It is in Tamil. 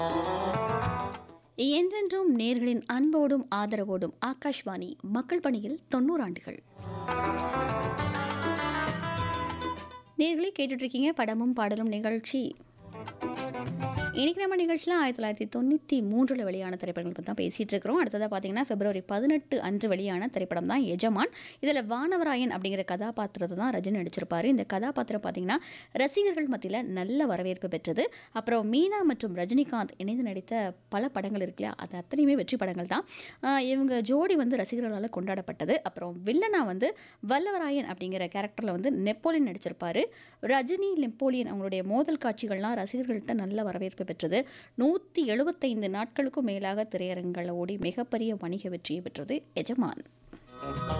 என்றென்றும் நேர்களின் அன்போடும் ஆதரவோடும் ஆகாஷ்வாணி மக்கள் பணியில் தொண்ணூறு ஆண்டுகள் நேர்களை கேட்டுட்டு இருக்கீங்க படமும் பாடலும் நிகழ்ச்சி இன்னைக்கு நம்ம நிகழ்ச்சியில் ஆயிரத்தி தொள்ளாயிரத்தி தொண்ணூற்றி மூன்றில் வெளியான திரைப்படங்கள் பற்றி தான் பேசிகிட்டு இருக்கிறோம் அடுத்ததாக பார்த்தீங்கன்னா பிப்ரவரி பதினெட்டு அன்று வெளியான திரைப்படம் தான் எஜமான் இதில் வானவராயன் அப்படிங்கிற கதாபாத்திரத்தை தான் ரஜினி நடிச்சிருப்பாரு இந்த கதாபாத்திரம் பார்த்தீங்கன்னா ரசிகர்கள் மத்தியில் நல்ல வரவேற்பு பெற்றது அப்புறம் மீனா மற்றும் ரஜினிகாந்த் இணைந்து நடித்த பல படங்கள் இருக்கு இல்லையா அது அத்தனையுமே வெற்றி படங்கள் தான் ஆஹ் இவங்க ஜோடி வந்து ரசிகர்களால் கொண்டாடப்பட்டது அப்புறம் வில்லனா வந்து வல்லவராயன் அப்படிங்கிற கேரக்டரில் வந்து நெப்போலியன் நடிச்சிருப்பாரு ரஜினி நெப்போலியன் அவங்களுடைய மோதல் காட்சிகள்லாம் ரசிகர்கள்ட்ட நல்ல வரவேற்பு பெற்றது நூற்றி எழுபத்தைந்து நாட்களுக்கும் மேலாக திரையரங்குகளில் ஓடி மிகப்பெரிய வணிக வெற்றியை பெற்றது எஜமான்